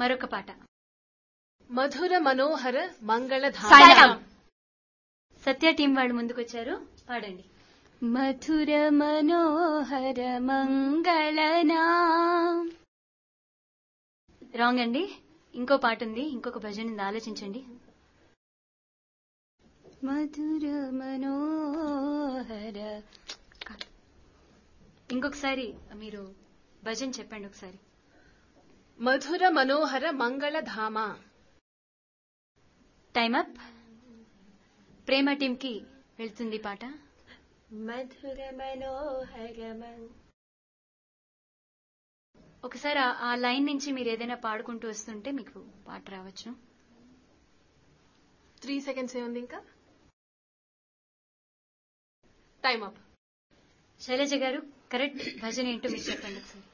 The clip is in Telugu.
మరొక పాట మధుర మనోహర మంగళ సాయిరాం. సత్య టీం వాళ్ళు ముందుకొచ్చారు పాడండి మధుర మనోహర మంగళనా రాంగ్ అండి ఇంకో పాట ఉంది ఇంకొక భజన ఉంది ఆలోచించండి మధుర మనోహర ఇంకొకసారి మీరు భజన చెప్పండి ఒకసారి మధుర మనోహర మంగళ ధామ టైమ్ అప్ ప్రేమ టీం కి వెళ్తుంది ఈ పాట మధుర మనోహర ఒకసారి ఆ- ఆ లైన్ నుంచి మీరు ఏదైనా పాడుకుంటూ వస్తుంటే మీకు పాట రావచ్చు త్రీ సెకండ్స్ ఏముంది ఇంకా టైమ్ అప్ శైలజ గారు కరెక్ట్ భజన ఏంటో మీరు చెప్పండి ఒకసారి